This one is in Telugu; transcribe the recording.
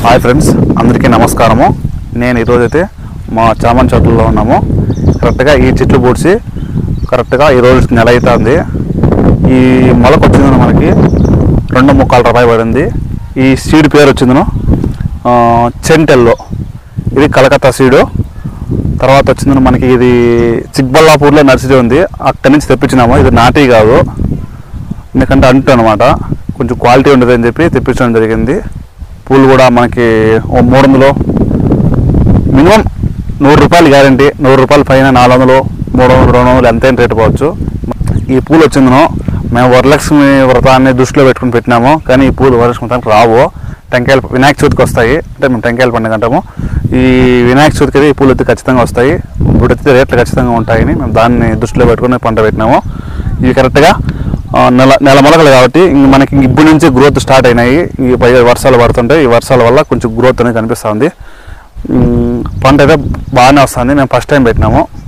హాయ్ ఫ్రెండ్స్ అందరికీ నమస్కారము నేను ఈరోజైతే మా చామన్ చెట్లలో ఉన్నాము కరెక్ట్గా ఈ చెట్లు పూడ్చి కరెక్ట్గా ఈరోజు నెల అవుతుంది ఈ మొలక వచ్చింది మనకి రెండు ముక్కాల రూపాయి పడింది ఈ సీడ్ పేరు వచ్చిందను చెంటెల్లో ఇది కలకత్తా సీడు తర్వాత వచ్చింది మనకి ఇది చిక్బల్లాపూర్లో నర్సరీ ఉంది అక్కడి నుంచి తెప్పించినాము ఇది నాటి కాదు ఎందుకంటే అంటు అనమాట కొంచెం క్వాలిటీ ఉండదు అని చెప్పి తెప్పించడం జరిగింది పూలు కూడా మనకి ఓ మూడు వందలు మినిమం నూరు రూపాయలు గ్యారంటీ నూరు రూపాయల పైన నాలుగు వందలు మూడు వందలు రెండు వందలు ఎంతైనా రేటు పోవచ్చు ఈ పూలు వచ్చిందనో మేము వరలక్ష్మి వ్రతాన్ని దృష్టిలో పెట్టుకుని పెట్టినాము కానీ ఈ పూలు వరలక్ష్మి వ్రతానికి రావు టెంకాయలు వినాయక చవితికి వస్తాయి అంటే మేము టెంకాయల పండుగ అంటాము ఈ వినాయక చవితికి అయితే ఈ పూలు అయితే ఖచ్చితంగా వస్తాయి ఇప్పుడు అయితే రేట్లు ఖచ్చితంగా ఉంటాయని మేము దాన్ని దృష్టిలో పెట్టుకుని పంట పెట్టినాము ఇవి కరెక్ట్గా ఆ, నెల నెల మొలకలు కాబట్టి ఇంక మనకి ఇంక ఇప్పుడు నుంచి గ్రోత్ స్టార్ట్ అయినాయి ఈ పై వర్షాలు పడుతుంటాయి ఈ వర్షాల వల్ల కొంచెం గ్రోత్ అనేది కనిపిస్తుంది ఉమ్, పంట అయితే బాగానే వస్తుంది మేము ఫస్ట్ టైం పెట్టినాము